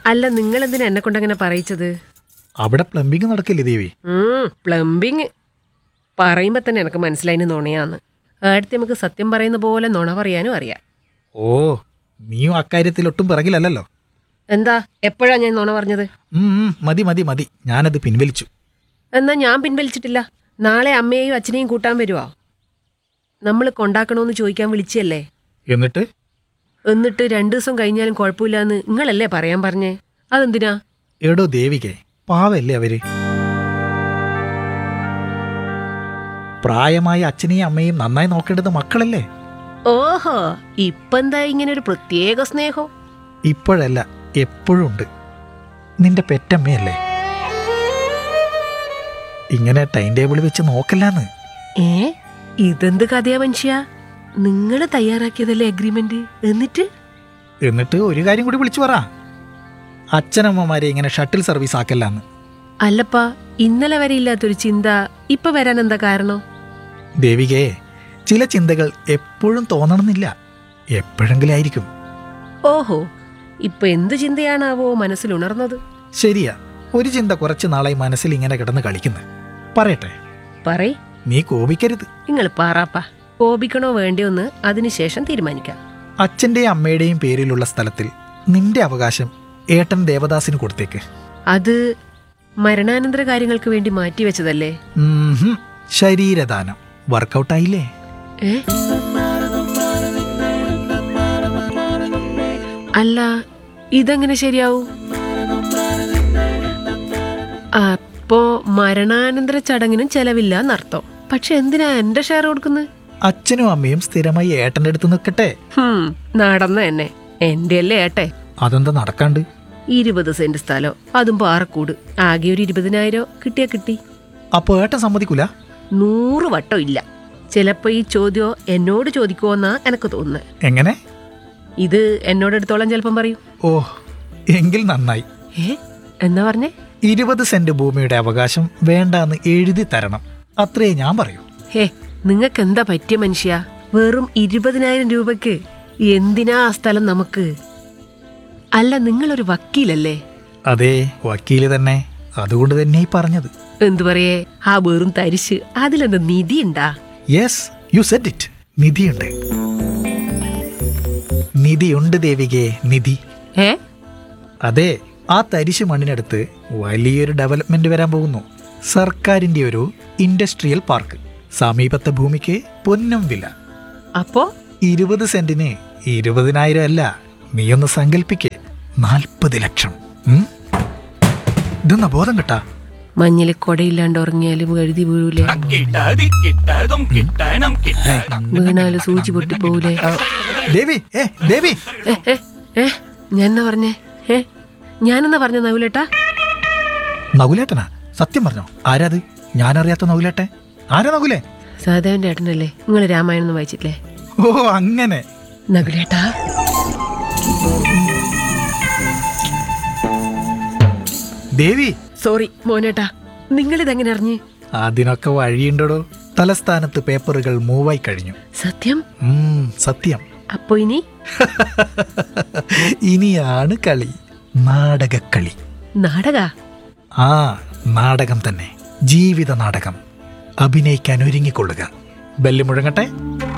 അല്ല നിങ്ങൾ എന്തിനാ എന്നെ കൊണ്ടങ്ങനെ പറയിച്ചത് അവിടെ പ്ലംബിംഗ് നടക്കില്ലേ ദേവി പ്ലംബിങ് പറയുമ്പോ തന്നെ എനിക്ക് മനസ്സിലായിന് നുണയാന്ന് അടുത്ത് നമുക്ക് സത്യം പറയുന്ന പോലെ നുണ പറയാനും അറിയാം ഓ നീയും അക്കാര്യത്തിൽ ഒട്ടും പിറകിലല്ലല്ലോ എന്താ എപ്പോഴാ ഞാൻ നുണ പറഞ്ഞത് ഉം, ഉം, മതി മതി മതി ഞാനത് പിൻവലിച്ചു എന്നാ ഞാൻ പിൻവലിച്ചിട്ടില്ല നാളെ അമ്മയെയും അച്ഛനെയും കൂട്ടാൻ വരുവാ നമ്മൾ കൊണ്ടാക്കണോന്ന് ചോദിക്കാൻ വിളിച്ചല്ലേ എന്നിട്ട് എന്നിട്ട് രണ്ടു ദിവസം കഴിഞ്ഞാലും കുഴപ്പമില്ലാന്ന് നിങ്ങളല്ലേ പറയാൻ പറഞ്ഞേ അതെന്തിനാ എടോ ദേവികെ പാവല്ലേ അവര് പ്രായമായ അച്ഛനെയും അമ്മയും നന്നായി നോക്കേണ്ടത് മക്കളല്ലേ ഓഹോ ഇപ്പെന്താ ഇങ്ങനെ ഒരു പ്രത്യേക സ്നേഹം ഇപ്പോഴല്ല എപ്പോഴും ഉണ്ട് നിന്റെ പെറ്റമ്മയല്ലേ ഇങ്ങനെ ടൈം ടേബിൾ വെച്ച് നോക്കല്ലാന്ന് ഏ ഇതെന്ത് കഥയാ മനുഷ്യ നിങ്ങൾ തയ്യാറാക്കിയതല്ലേ അഗ്രിമെന്റ് എന്നിട്ട് എന്നിട്ട് ഒരു കാര്യം കൂടി വിളിച്ചു പറ അച്ഛനമ്മമാരെ ഇങ്ങനെ ഷട്ടിൽ സർവീസ് ആക്കല്ലാന്ന് അല്ലപ്പാ ഇന്നലെ വരെ ഇല്ലാത്തൊരു ചിന്ത ഇപ്പൊ വരാൻ എന്താ കാരണം ദേവികയെ ചില ചിന്തകൾ എപ്പോഴും തോന്നണമെന്നില്ല എപ്പോഴെങ്കിലും ആയിരിക്കും ഓഹോ ഇപ്പൊ എന്ത് ചിന്തയാണാവോ മനസ്സിൽ ഉണർന്നത് ശരിയാ ഒരു ചിന്ത കുറച്ച് നാളായി മനസ്സിൽ ഇങ്ങനെ കിടന്ന് കളിക്കുന്നു പറയട്ടെ പറയ് നീ കോപിക്കരുത് നിങ്ങൾ പാറാപ്പാ കോപിക്കണോ വേണ്ടിയോന്ന് അതിനുശേഷം തീരുമാനിക്കാം അച്ഛന്റെയും അമ്മയുടെയും പേരിലുള്ള സ്ഥലത്തിൽ നിന്റെ അവകാശം ഏട്ടൻ ദേവദാസിന് കൊടുത്തേക്ക് അത് മരണാനന്തര കാര്യങ്ങൾക്ക് വേണ്ടി മാറ്റിവെച്ചതല്ലേ ഉംഹും. ശരീരദാനം വർക്കൗട്ടായില്ലേ ഏ അല്ല ഇതെങ്ങനെ ശരിയാവും അപ്പോ മരണാനന്തര ചടങ്ങിനും ചെലവില്ല എന്നർത്ഥം പക്ഷെ എന്തിനാ എന്റെ ഷെയർ കൊടുക്കുന്നത് അച്ഛനും അമ്മയും സ്ഥിരമായി ഏട്ടന്റെ അടുത്ത് നിൽക്കട്ടെ ഹും നടന്ന തന്നെ എന്റെ അല്ലേ ഏട്ടെ അതെന്താ നടക്കാണ്ട് ഇരുപത് സെന്റ് സ്ഥലം അതും പാറക്കൂട് ആകെ ഒരു ഇരുപതിനായിരം കിട്ടിയാ കിട്ടി അപ്പൊ ഏട്ടൻ സമ്മതിക്കൂല നൂറ് വട്ടം ഇല്ല ചിലപ്പോ ഈ ചോദ്യം എന്നോട് ചോദിക്കുമോന്നാ എനക്ക് തോന്നുന്നത് എങ്ങനെ ഇത് എന്നോട് എടുത്തോളം ചിലപ്പം പറയൂ ഓ എങ്കിൽ നന്നായി ഏ എന്നാ പറഞ്ഞേ ഇരുപത് സെന്റ് ഭൂമിയുടെ അവകാശം വേണ്ടാന്ന് എഴുതി തരണം അത്രേ ഞാൻ പറയൂ ഹേ നിങ്ങൾക്ക് എന്താ പറ്റിയ മനുഷ്യ വെറും ഇരുപതിനായിരം രൂപക്ക് എന്തിനാ ആ സ്ഥലം നമുക്ക് അല്ല നിങ്ങളൊരു വക്കീലല്ലേ അതെ വക്കീല് തന്നെ അതുകൊണ്ട് തന്നെ ഈ പറഞ്ഞത് എന്തു പറയേ ആ വെറും തരിശ് അതിലെന്ത് നിധി ഉണ്ടാ യെസ് യു സെറ്റ് ഇറ്റ് നിധിയുണ്ട് നിധിയുണ്ട് ദേവികെ നിധി ഏ അതെ ആ തരിശു മണ്ണിനടുത്ത് വലിയൊരു ഡെവലപ്മെന്റ് വരാൻ പോകുന്നു സർക്കാരിന്റെ ഒരു ഇൻഡസ്ട്രിയൽ പാർക്ക് സമീപത്തെ ഭൂമിക്ക് പൊന്നും വില അപ്പോ ഇരുപത് സെന്റിന് ഇരുപതിനായിരം അല്ല നീയൊന്ന് സങ്കല്പിക്ക് നാൽപ്പത് ലക്ഷം ഉം? ഇതൊന്ന ബോധം കേട്ടാ മഞ്ഞിൽ കൊടയില്ലാണ്ട് ഉറങ്ങിയാലും എഴുതി വീഴൂലേ കിട്ടാതി കിട്ടാതും കിട്ടാനം കിട്ടാനം വീണാല് സൂചി പൊട്ടിപ്പോകൂലേ ദേവി ഏ ദേവി ഏ ഏ ഏ ഞാൻ എന്നാ പറഞ്ഞേ ഏ ഞാനെന്നാ പറഞ്ഞ നവുലേട്ടാ നകുലേട്ടനാ സത്യം പറഞ്ഞോ ആരാത് ഞാനറിയാത്ത നകുലേട്ടെ ആരാ നകുലേ സഹദേവന്റെ ഏട്ടനല്ലേ നിങ്ങൾ രാമായണം ഒന്നും വായിച്ചിട്ടില്ലേ ഓ അങ്ങനെ നകുലേട്ടാ ദേവി സോറി മോനേട്ടാ നിങ്ങളിതെങ്ങനെ അറിഞ്ഞ് അതിനൊക്കെ വഴിയുണ്ടോ തലസ്ഥാനത്ത് പേപ്പറുകൾ മൂവായി കഴിഞ്ഞു സത്യം ഉം, സത്യം അപ്പൊ ഇനി ഇനിയാണ് കളി നാടകക്കളി നാടക ആ നാടകം തന്നെ ജീവിത നാടകം അഭിനയിക്കാൻ ഒരുങ്ങിക്കൊള്ളുക ബെല്ല് മുഴങ്ങട്ടെ